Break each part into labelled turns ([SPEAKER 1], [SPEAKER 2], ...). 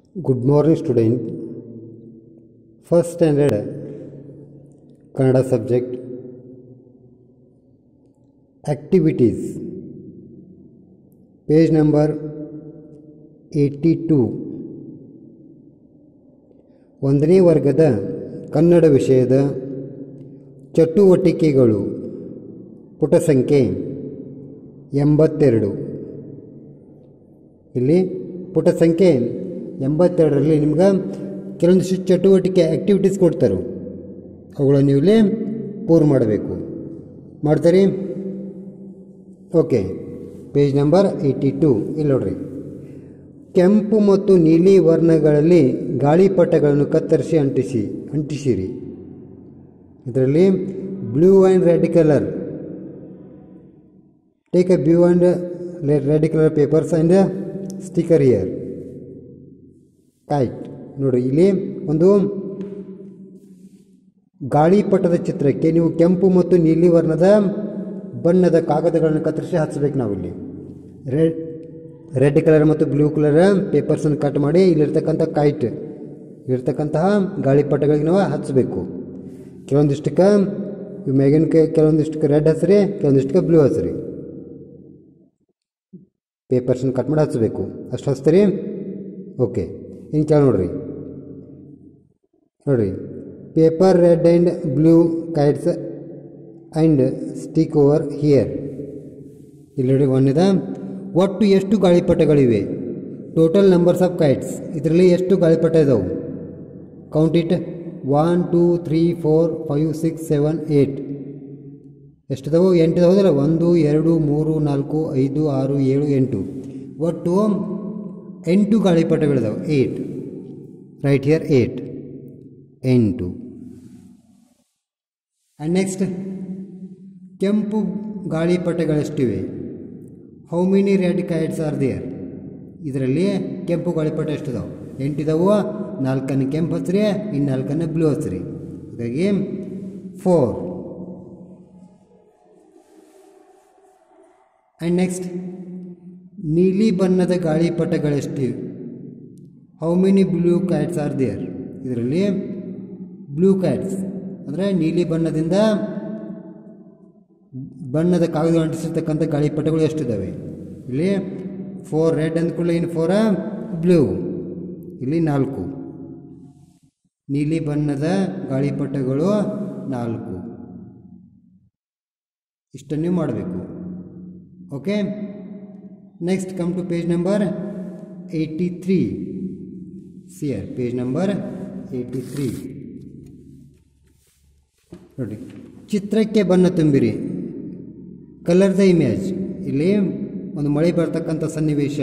[SPEAKER 1] good morning student first standard Kannada subject activities page number eighty two ಒಂದನೇ ವರ್ಗದ ಕನ್ನಡ ವಿಷಯದ ಚಟುವಟಿಕೆಗಳು ಪುಟ ಸಂಖ್ಯೆ ಎಂಬತ್ತೆರಡು ಇಲ್ಲಿ ಪುಟ ಸಂಖ್ಯೆ ಎಂಬತ್ತೆರಡರಲ್ಲಿ ನಿಮ್ಗೆ ಕೆಲವೊಂದಿಷ್ಟು ಚಟುವಟಿಕೆ ಆ್ಯಕ್ಟಿವಿಟೀಸ್ ಕೊಡ್ತಾರೆ ಅವುಗಳನ್ನು ನೀವು ಇಲ್ಲಿ ಪೂರ್ ಮಾಡಬೇಕು ಮಾಡ್ತೀರಿ okay page number eighty two ಇಲ್ಲಿ ನೋಡ್ರಿ ಕೆಂಪು ಮತ್ತು ನೀಲಿ ವರ್ಣಗಳಲ್ಲಿ ಗಾಳಿಪಟಗಳನ್ನು ಕತ್ತರಿಸಿ ಅಂಟಿಸಿ ಅಂಟಿಸಿರಿ ಇದರಲ್ಲಿ blue and red colour take a blue and red colour papers and stick here kite ನೋಡಿರಿ ಇಲ್ಲಿ ಒಂದು ಗಾಳಿಪಟದ ಚಿತ್ರಕ್ಕೆ ನೀವು ಕೆಂಪು ಮತ್ತು ನೀಲಿ ವರ್ಣದ ಬಣ್ಣದ ಕಾಗದಗಳನ್ನು ಕತ್ತರಿಸಿ ಹಚ್ಚಬೇಕು ನಾವಿಲ್ಲಿ ರೆಡ್ ರೆಡ್ ಕಲರ್ ಮತ್ತು ಬ್ಲೂ ಕಲರ್ ಪೇಪರ್ಸನ್ನು ಕಟ್ ಮಾಡಿ ಇಲ್ಲಿರ್ತಕ್ಕಂಥ ಕೈಟ್ ಇರ್ತಕ್ಕಂತಹ ಗಾಳಿಪಟಗಳಿಗೆ ನಾವು ಹಚ್ಚಬೇಕು ಕೆಲವೊಂದಿಷ್ಟಕ್ಕೆ ಇವು ಮ್ಯಾಗಿನ ಕೆಲವೊಂದಿಷ್ಟಕ್ಕೆ ರೆಡ್ ಹಸ್ರಿ ಕೆಲವೊಂದಿಷ್ಟಕ್ಕೆ ಬ್ಲೂ ಹಸ್ರಿ ಪೇಪರ್ಸನ್ನು ಕಟ್ ಮಾಡಿ ಹಚ್ಚಬೇಕು ಅಷ್ಟು ಹಚ್ತೀರಿ ಓಕೆ ಇನ್ನು ಕೆಳ ನೋಡ್ರಿ ನೋಡ್ರಿ paper red and blue kites and stick over here ಇಲ್ಲಿ ನೋಡಿ ಒಂದಿದ ಒಟ್ಟು ಎಷ್ಟು ಗಾಳಿಪಟಗಳಿವೆ ಟೋಟಲ್ ನಂಬರ್ಸ್ ಆಫ್ ಕೈಟ್ಸ್ ಇದರಲ್ಲಿ ಎಷ್ಟು ಗಾಳಿಪಟ ಇದಾವೆ count it one two three four five six seven eight ಎಷ್ಟಿದಾವೆ ಎಂಟು ಇದಾವಲ್ಲ ಒಂದು ಎರಡು ಮೂರು ನಾಲ್ಕು ಐದು ಆರು ಏಳು ಎಂಟು ಒಟ್ಟು ಎಂಟು ಗಾಳಿಪಟಗಳಿದಾವೆ ಏಯ್ಟ್ ರೈಟ್ ಹಿಯರ್ ಏಯ್ಟ್ ಎಂಟು ಆ್ಯಂಡ್ ನೆಕ್ಸ್ಟ್ ಕೆಂಪು ಗಾಳಿಪಟಗಳೆಷ್ಟಿವೆ how many red kites are there ಇದರಲ್ಲಿ ಕೆಂಪು ಗಾಳಿಪಟ ಎಷ್ಟಿದಾವೆ ಎಂಟಿದಾವು ನಾಲ್ಕನ್ನು ಕೆಂಪು ಹಚ್ರಿ ಇನ್ನು ನಾಲ್ಕನ್ನು ಬ್ಲೂ ಹಚ್ರಿ ಹಾಗಾಗಿ ಫೋರ್ ಆ್ಯಂಡ್ ನೆಕ್ಸ್ಟ್ ನೀಲಿ ಬಣ್ಣದ ಗಾಳಿಪಟಗಳೆಷ್ಟಿವೆ how many blue kites are there ಇದರಲ್ಲಿ ಬ್ಲೂ ಕ್ಯಾಟ್ಸ್ ಅಂದರೆ ನೀಲಿ ಬಣ್ಣದಿಂದ ಬಣ್ಣದ ಕಾಗದ ಅಂಟಿಸಿರ್ತಕ್ಕಂಥ ಗಾಳಿಪಟಗಳು ಎಷ್ಟಿದ್ದಾವೆ ಇಲ್ಲಿ ಫೋರ್ ರೆಡ್ ಅಂದ್ಕೊಳ್ಳಿ ಇನ್ನು ಫೋರ ಬ್ಲೂ ಇಲ್ಲಿ ನಾಲ್ಕು ನೀಲಿ ಬಣ್ಣದ ಗಾಳಿಪಟಗಳು ನಾಲ್ಕು ಇಷ್ಟನ್ನು ಮಾಡಬೇಕು okay next come to page number eighty three see here page number eighty three ನೋಡಿ ಚಿತ್ರಕ್ಕೆ ಬಣ್ಣ ತುಂಬಿರಿ ಕಲರ್ ದ ಇಮೇಜ್ ಇಲ್ಲಿ ಒಂದು ಮಳೆ ಬರ್ತಕ್ಕಂಥ ಸನ್ನಿವೇಶ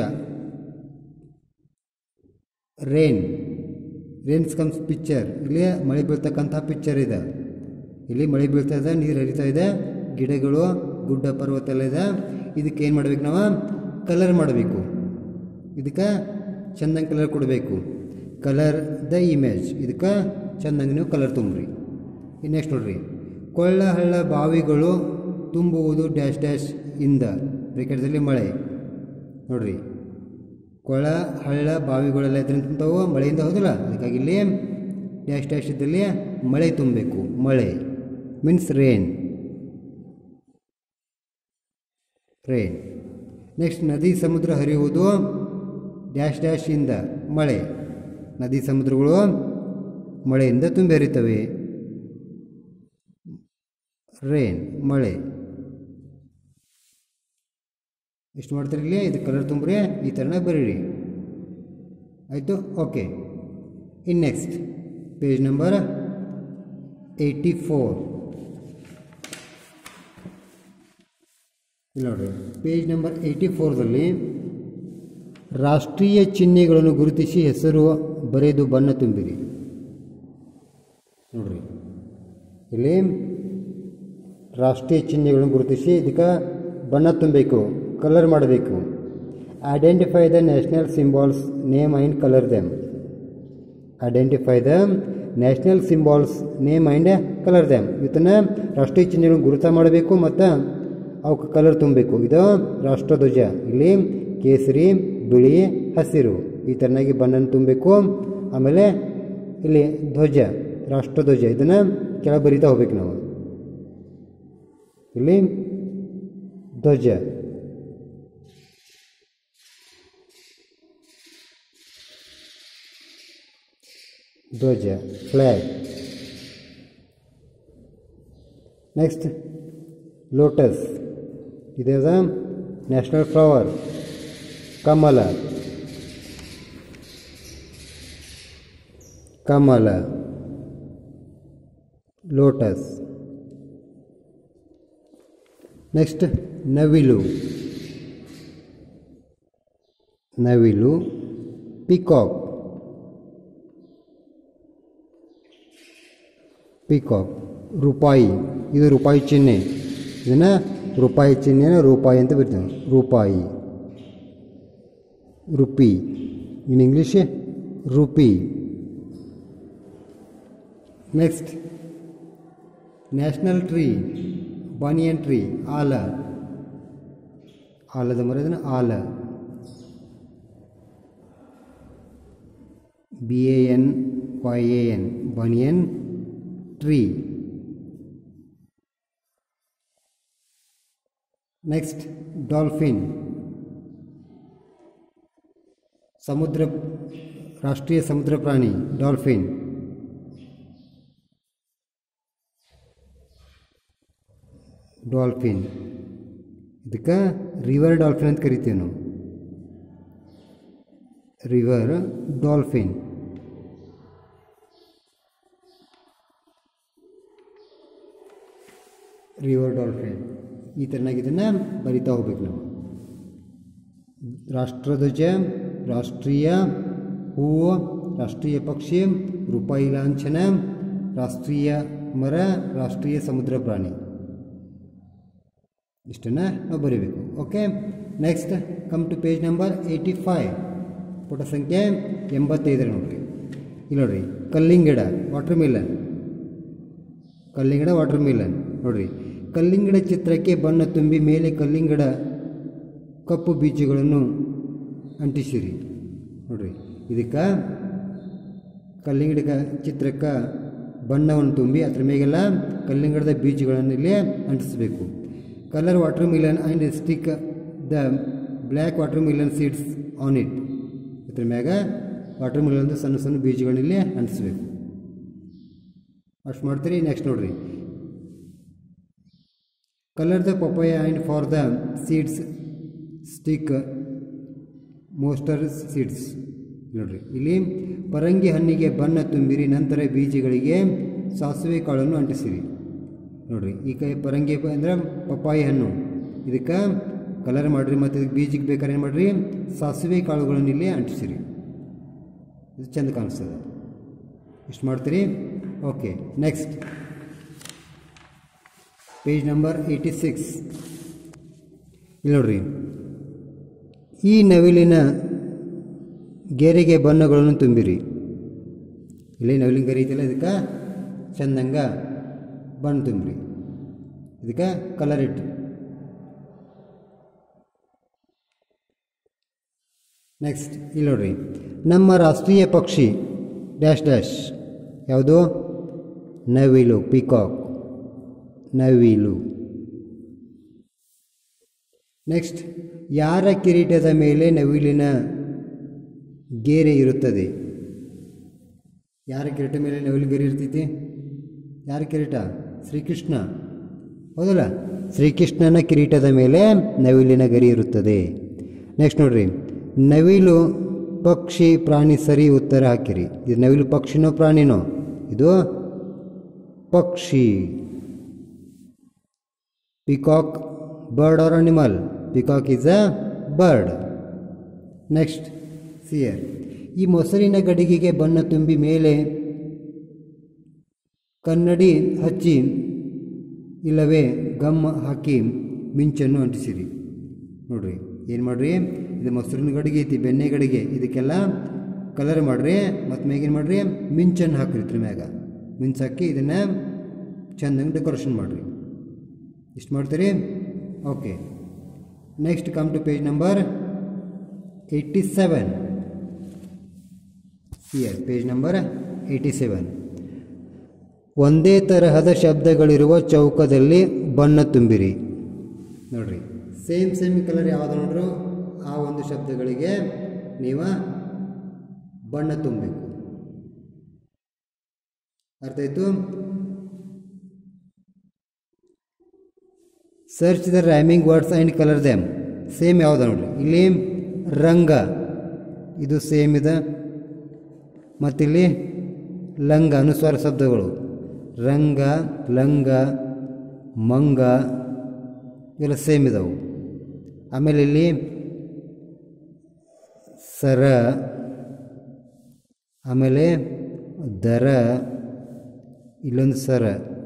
[SPEAKER 1] ರೇನ್ ರೇನ್ಸ್ ಕಮ್ಸ್ ಪಿಕ್ಚರ್ ಇಲ್ಲಿ ಮಳೆ ಬೀಳ್ತಕ್ಕಂಥ ಪಿಕ್ಚರ್ ಇದೆ ಇಲ್ಲಿ ಮಳೆ ಬೀಳ್ತಾ ಇದೆ ನೀರು ಹರಿತಾ ಇದೆ ಗಿಡಗಳು ಗುಡ್ಡ ಪರ್ವತ ಎಲ್ಲ ಇದೆ ಇದಕ್ಕೆ ಏನು ಮಾಡ್ಬೇಕು ನಾವು ಕಲರ್ ಮಾಡಬೇಕು ಇದಕ್ಕೆ ಚೆಂದಂಗೆ ಕಲರ್ ಕೊಡಬೇಕು ಕಲರ್ ದ ಇಮೇಜ್ ಇದಕ್ಕೆ ಚೆಂದಂಗೆ ನೀವು ಕಲರ್ ತುಂಬ್ರಿ ನೆಕ್ಸ್ಟ್ ನೋಡ್ರಿ ಕೊಳ್ಳ ಹಳ್ಳ ಬಾವಿಗಳು ತುಂಬುವುದು ಡ್ಯಾಶ್ ಡ್ಯಾಶ್ ಇಂದ ಬ್ರಿಕೆಟ್ದಲ್ಲಿ ಮಳೆ ನೋಡ್ರಿ ಕೊಳ ಹಳ್ಳ ಬಾವಿಗಳೆಲ್ಲ ಇದರಿಂದ ತುಂಬ್ತಾವು ಮಳೆಯಿಂದ ಹೌದಿಲ್ಲ ಅದಕ್ಕಾಗಿ ಇಲ್ಲಿ ಡ್ಯಾಶ್ ಡ್ಯಾಶ್ ಇದ್ದಲ್ಲಿ ಮಳೆ ತುಂಬಬೇಕು ಮಳೆ ಮೀನ್ಸ್ ರೇನ್ ರೇನ್ ನೆಕ್ಸ್ಟ್ ನದಿ ಸಮುದ್ರ ಹರಿಯುವುದು ಡ್ಯಾಶ್ ಡ್ಯಾಶ್ ಇಂದ ಮಳೆ ನದಿ ಸಮುದ್ರಗಳು ಮಳೆಯಿಂದ ತುಂಬಿ ಹರಿತವೆ ರೇನ್ ಮಳೆ ಎಷ್ಟು ಮಾಡ್ತೀರಿ ಇಲ್ಲಿ ಇದು ಕಲರ್ ತುಂಬ್ರಿ ಈ ಥರನ ಬರೀರಿ ಆಯಿತು okay in next page number eighty four ಇಲ್ಲಿ ನೋಡಿರಿ ಪೇಜ್ ನಂಬರ್ ಏಯ್ಟಿ ಫೋರ್ದಲ್ಲಿ ರಾಷ್ಟ್ರೀಯ ಚಿಹ್ನೆಗಳನ್ನು ಗುರುತಿಸಿ ಹೆಸರು ಬರೆದು ಬಣ್ಣ ತುಂಬಿರಿ ನೋಡ್ರಿ ಇಲ್ಲಿ ರಾಷ್ಟ್ರೀಯ ಚಿಹ್ನೆಗಳನ್ನು ಗುರುತಿಸಿ ಇದಕ್ಕೆ ಬಣ್ಣ ತುಂಬಬೇಕು ಕಲರ್ ಮಾಡಬೇಕು identify the national symbols name and colour them identify the national symbols name and colour them ಇದನ್ನು ರಾಷ್ಟ್ರೀಯ ಚಿಹ್ನೆಗಳನ್ನು ಗುರುತ ಮಾಡಬೇಕು ಮತ್ತು ಅವಕ್ಕೆ ಕಲರ್ ತುಂಬಬೇಕು ಇದು ರಾಷ್ಟ್ರಧ್ವಜ ಇಲ್ಲಿ ಕೇಸರಿ ಬಿಳಿ ಹಸಿರು ಈ ಥರನಾಗಿ ಬಣ್ಣನ ತುಂಬಬೇಕು ಆಮೇಲೆ ಇಲ್ಲಿ ಧ್ವಜ ರಾಷ್ಟ್ರಧ್ವಜ ಇದನ್ನು ಕೆಳಗೆ ಬರಿತಾ ಹೋಗ್ಬೇಕು ನಾವು ಇಲ್ಲಿ ಧ್ವಜ ಧ್ವಜ ಫ್ಲ್ಯಾಗ್ ನೆಕ್ಸ್ಟ್ ಲೋಟಸ್ ಇದೇದ ನ್ಯಾಷನಲ್ ಫ್ಲವರ್ ಕಮಲ ಕಮಲ ಲೋಟಸ್ ನೆಕ್ಸ್ಟ್ ನವಿಲು ನವಿಲು ಪಿಕಾಕ್ ಪಿಕಾಕ್ ರೂಪಾಯಿ ಇದು ರೂಪಾಯಿ ಚಿಹ್ನೆ ಇದನ್ನು ರೂಪಾಯಿ ಚಿಹ್ನೆನ ರೂಪಾಯಿ ಅಂತ ಬರ್ತೀವಿ ರೂಪಾಯಿ rupee in English rupee next national tree banyan tree ಆಲ ಆಲದ ಮರ ಇದನ್ನು ಆಲ B A N Y A N banyan tree next dolphin ಸಮುದ್ರ ರಾಷ್ಟ್ರೀಯ ಸಮುದ್ರ ಪ್ರಾಣಿ ಡಾಲ್ಫಿನ್ ಡಾಲ್ಫಿನ್ ಇದಕ್ಕೆ ರಿವರ್ ಡಾಲ್ಫಿನ್ ಅಂತ ಕರಿತೀವಿ ನಾವು ರಿವರ್ ಡಾಲ್ಫಿನ್ ರಿವರ್ ಡಾಲ್ಫಿನ್ ಈ ಥರನಾಗಿ ಇದನ್ನು ಬರಿತಾ ಹೋಗ್ಬೇಕು ನಾವು ರಾಷ್ಟ್ರಧ್ವಜ ರಾಷ್ಟ್ರೀಯ ಹೂವು ರಾಷ್ಟ್ರೀಯ ಪಕ್ಷಿ ರೂಪಾಯಿ ಲಾಂಛನ ರಾಷ್ಟ್ರೀಯ ಮರ ರಾಷ್ಟ್ರೀಯ ಸಮುದ್ರ ಪ್ರಾಣಿ ಇಷ್ಟನ್ನು ನಾವು ಬರೀಬೇಕು okay next come to page number eighty five ಪುಟ ಸಂಖ್ಯೆ ಎಂಬತ್ತೈದರ ನೋಡ್ರಿ ಇಲ್ಲಿ ನೋಡ್ರಿ ಕಲ್ಲಿಂಗಿಡ ವಾಟರ್ ಮಿಲನ್ ಕಲ್ಲಿಂಗಡ ವಾಟರ್ ಮಿಲನ್ ನೋಡ್ರಿ ಕಲ್ಲಿಂಗಡ ಚಿತ್ರಕ್ಕೆ ಬಣ್ಣ ತುಂಬಿ ಮೇಲೆ ಕಲ್ಲಿಂಗಡ ಕಪ್ಪು ಬೀಜಗಳನ್ನು ಅಂಟಿಸಿರಿ ನೋಡ್ರಿ ಇದಕ್ಕೆ ಕಲ್ಲಿಂಗಡ ಚಿತ್ರಕ್ಕೆ ಬಣ್ಣವನ್ನು ತುಂಬಿ ಅದ್ರ ಮೇಗೆಲ್ಲ ಕಲ್ಲಿಂಗಡದ ಬೀಜಗಳನ್ನು ಇಲ್ಲಿ ಅಂಟಿಸಬೇಕು colour watermelon and stick the black watermelon seeds on it ಇದ್ರ ಮ್ಯಾಗ ವಾಟರ್ ಮಿಲನ್ದು ಸಣ್ಣ ಸಣ್ಣ ಬೀಜಗಳನ್ನಿಲ್ಲಿ ಅಂಟಿಸ್ಬೇಕು ಅಷ್ಟು ಮಾಡ್ತೀರಿ ನೆಕ್ಸ್ಟ್ ನೋಡ್ರಿ colour the papaya and for the seeds stick mustard seeds ನೋಡ್ರಿ ಇಲ್ಲಿ ಪರಂಗಿ ಹಣ್ಣಿಗೆ ಬಣ್ಣ ತುಂಬಿರಿ ನಂತರ ಬೀಜಗಳಿಗೆ ಸಾಸಿವೆ ಕಾಳನ್ನು ಅಂಟಿಸಿರಿ ನೋಡ್ರಿ ಈ ಕೈ ಪರಂಗಿ ಅಂದ್ರೆ ಪಪ್ಪಾಯಿ ಹಣ್ಣು ಇದಕ್ಕೆ ಕಲರ್ ಮಾಡಿರಿ ಮತ್ತು ಇದಕ್ಕೆ ಬೀಜಕ್ಕೆ ಬೇಕಾದ್ರೆ ಏನು ಮಾಡಿರಿ ಸಾಸಿವೆ ಕಾಳುಗಳನ್ನು ಇಲ್ಲಿ ಅಂಟಿಸಿರಿ ಇದು ಚೆಂದ ಕಾಣಿಸ್ತದೆ ಇಷ್ಟು ಮಾಡ್ತೀರಿ okay next page number eighty six ಇಲ್ಲಿ ನೋಡ್ರಿ ಈ ನವಿಲಿನ ಗೆರೆಗೆ ಬಣ್ಣಗಳನ್ನು ತುಂಬಿರಿ ಇಲ್ಲಿ ನವಿಲಿನ ಗೆರೆ ಐತಿಲ್ಲ ಇದಕ್ಕೆ ಚಂದಂಗ ಬಣ್ಣ ತುಂಬಿರಿ ಇದಕ್ಕೆ ಕಲರ್ ಇಟ್ಟು ನೆಕ್ಸ್ಟ್ ಇಲ್ಲಿ ನೋಡ್ರಿ ನಮ್ಮ ರಾಷ್ಟ್ರೀಯ ಪಕ್ಷಿ ಡ್ಯಾಶ್ ಡ್ಯಾಶ್ ಯಾವುದು ನವಿಲು ಪಿಕಾಕ್ ನವಿಲು ನೆಕ್ಸ್ಟ್ ಯಾರ ಕಿರೀಟದ ಮೇಲೆ ನವಿಲಿನ ಗೇರೆ ಇರುತ್ತದೆ ಯಾರ ಕಿರೀಟ ಮೇಲೆ ನವಿಲು ಗೆರೆ ಇರ್ತೈತಿ ಯಾರ ಕಿರೀಟ ಶ್ರೀಕೃಷ್ಣ ಹೌದಲ್ಲ ಶ್ರೀಕೃಷ್ಣನ ಕಿರೀಟದ ಮೇಲೆ ನವಿಲಿನ ಗರಿ ಇರುತ್ತದೆ ನೆಕ್ಸ್ಟ್ ನೋಡ್ರಿ ನವಿಲು ಪಕ್ಷಿ ಪ್ರಾಣಿ ಸರಿ ಉತ್ತರ ಹಾಕಿರಿ ಇದು ನವಿಲು ಪಕ್ಷಿನೋ ಪ್ರಾಣಿನೋ ಇದು ಪಕ್ಷಿ peacock bird or animal peacock is a bird next see here ಈ ಮೊಸರಿನ ಗಡಿಗೆಗೆ ಬಣ್ಣ ತುಂಬಿ ಮೇಲೆ ಕನ್ನಡಿ ಹಚ್ಚಿ ಇಲ್ಲವೇ ಗಮ್ ಹಾಕಿ ಮಿಂಚನ್ನು ಅಂಟಿಸಿರಿ ನೋಡ್ರಿ ಏನು ಮಾಡ್ರಿ ಇದು ಮೊಸರಿನ ಗಡಿಗೆ ಐತಿ ಬೆಣ್ಣೆ ಗಡಿಗೆ ಇದಕ್ಕೆಲ್ಲ ಕಲರ್ ಮಾಡ್ರಿ ಮತ್ತು ಮ್ಯಾಗೇನು ಮಾಡ್ರಿ ಮಿಂಚನ್ನು ಹಾಕ್ರಿ ಇದ್ರ ಮ್ಯಾಗ ಮಿಂಚ್ ಹಾಕಿ ಇದನ್ನು ಚೆಂದಂಗೆ ಡೆಕೋರೇಷನ್ ಮಾಡಿರಿ ಇಷ್ಟು ಮಾಡ್ತೀರಿ okay next come to page number eighty seven here page number eighty seven ಒಂದೇ ತರಹದ ಶಬ್ದಗಳಿರುವ ಚೌಕದಲ್ಲಿ ಬಣ್ಣ ತುಂಬಿರಿ ನೋಡ್ರಿ ಸೇಮ್ ಸೇಮ್ ಕಲರ್ ಯಾವುದು ನೋಡ್ರು ಆ ಒಂದು ಶಬ್ದಗಳಿಗೆ ನೀವು ಬಣ್ಣ ತುಂಬಬೇಕು ಅರ್ಥ ಆಯ್ತು search the rhyming words and colour them same ಯಾವ್ದು ನೋಡ್ರಿ ಇಲ್ಲಿ ರಂಗ ಇದು ಸೇಮ್ ಇದೆ ಮತ್ತಿಲ್ಲಿ ಲಂಗ ಅನುಸ್ವಾರ ಶಬ್ದಗಳು ರಂಗ ಲಂಗ ಮಂಗ ಇವೆಲ್ಲ ಸೇಮ್ ಇದಾವೆ ಆಮೇಲೆ ಇಲ್ಲಿ ಸರ ಆಮೇಲೆ ದರ ಇಲ್ಲೊಂದು ಸರ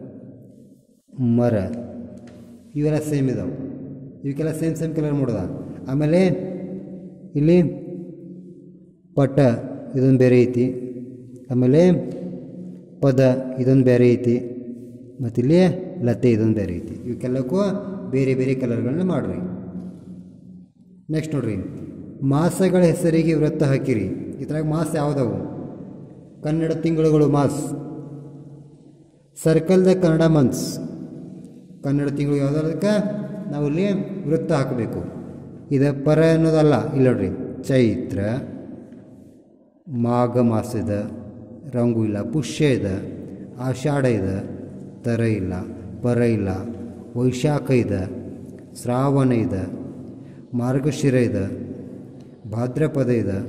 [SPEAKER 1] ಮರ ಇವೆಲ್ಲ ಸೇಮ್ ಇದಾವೆ ಇವಕ್ಕೆಲ್ಲ ಸೇಮ್ ಸೇಮ್ ಕಲರ್ ಮಾಡೋದ ಆಮೇಲೆ ಇಲ್ಲಿ ಪಟ ಇದೊಂದು ಬೇರೆ ಐತಿ ಆಮೇಲೆ ಪದ ಇದೊಂದು ಬೇರೆ ಐತಿ ಮತ್ತು ಇಲ್ಲಿ ಲತೆ ಇದೊಂದು ಬೇರೆ ಐತಿ ಇವಕ್ಕೆಲ್ಲಕ್ಕೂ ಬೇರೆ ಬೇರೆ ಕಲರ್ಗಳನ್ನ ಮಾಡಿರಿ ನೆಕ್ಸ್ಟ್ ನೋಡ್ರಿ ಮಾಸಗಳ ಹೆಸರಿಗೆ ವೃತ್ತ ಹಾಕಿರಿ ಇದ್ರಾಗ ಮಾಸ ಯಾವುದವು ಕನ್ನಡ ತಿಂಗಳುಗಳು ಮಾಸ್ circle the Kannada months Kannada ತಿಂಗಳು ಯಾವುದಕ್ಕೆ ನಾವು ಇಲ್ಲಿ ವೃತ್ತ ಹಾಕಬೇಕು ಇದು ಪರ ಅನ್ನೋದಲ್ಲ ಇಲ್ಲ ನೋಡ್ರಿ ಚೈತ್ರ ಮಾಘ ಮಾಸ ಇದೆ ರಂಗು ಇಲ್ಲ ಪುಷ್ಯ ಇದೆ ಆಷಾಢ ಇದೆ ತರ ಇಲ್ಲ ಪರ ಇಲ್ಲ ವೈಶಾಖ ಇದೆ ಶ್ರಾವಣ ಇದೆ ಮಾರ್ಗಶಿರ ಇದೆ ಭಾದ್ರಪದ ಇದೆ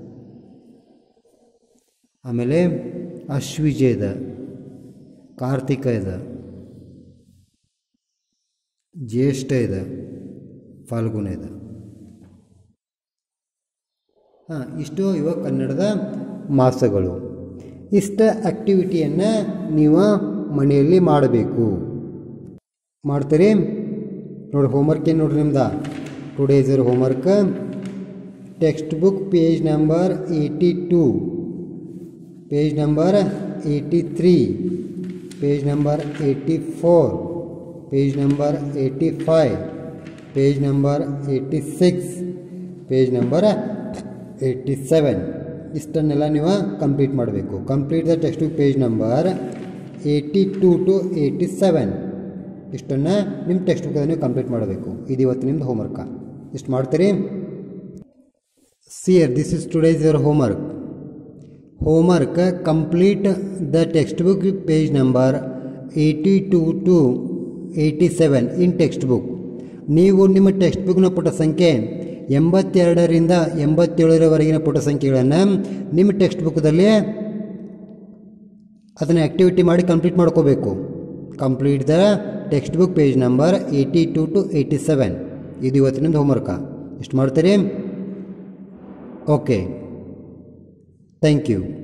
[SPEAKER 1] ಆಮೇಲೆ ಅಶ್ವಿಜ ಇದೆ ಕಾರ್ತಿಕ ಇದೆ ಜ್ಯೇಷ್ಠ ಇದೆ ಫಾಲ್ಗುಣ ಇದೆ ಹಾಂ ಇಷ್ಟು ಇವ ಕನ್ನಡದ ಮಾಸಗಳು ಇಷ್ಟ ಆ್ಯಕ್ಟಿವಿಟಿಯನ್ನು ನೀವು ಮನೆಯಲ್ಲಿ ಮಾಡಬೇಕು ಮಾಡ್ತೀರಿ ನೋಡಿ ಹೋಮ್ವರ್ಕ್ ಏನು ನೋಡ್ರಿ ನಿಮ್ದು today's your homework textbook page number eighty two page number eighty three page number eighty four page number eighty five page number eighty six page number eighty seven ಇಷ್ಟನ್ನೆಲ್ಲ ನೀವು ಕಂಪ್ಲೀಟ್ ಮಾಡಬೇಕು complete the textbook page number eighty two to eighty seven ಇಷ್ಟನ್ನು ನಿಮ್ಮ text ಬುಕ್ಕಲ್ಲಿ ನೀವು complete ಮಾಡಬೇಕು ಇದು ಇವತ್ತು ನಿಮ್ಮದು ಹೋಮ್ವರ್ಕ ಇಷ್ಟು ಮಾಡ್ತೀರಿ see here this is today's your homework homework complete the textbook page number eighty two to eighty seven in textbook ನೀವು ನಿಮ್ಮ ಟೆಕ್ಸ್ಟ್ ಬುಕ್ನ ಪುಟ ಸಂಖ್ಯೆ ಎಂಬತ್ತೆರಡರಿಂದ ಎಂಬತ್ತೇಳರವರೆಗಿನ ಪುಟ ಸಂಖ್ಯೆಗಳನ್ನು ನಿಮ್ಮ ಟೆಕ್ಸ್ಟ್ ಬುಕ್ದಲ್ಲಿ ಅದನ್ನು ಆ್ಯಕ್ಟಿವಿಟಿ ಮಾಡಿ ಕಂಪ್ಲೀಟ್ ಮಾಡ್ಕೋಬೇಕು complete the textbook page number eighty two to eighty seven ಇದು ಇವತ್ತಿನಿಂದ ಹೋಮ್ವರ್ಕ ಇಷ್ಟು ಮಾಡ್ತೀರಿ ಓಕೆ ಥ್ಯಾಂಕ್ ಯು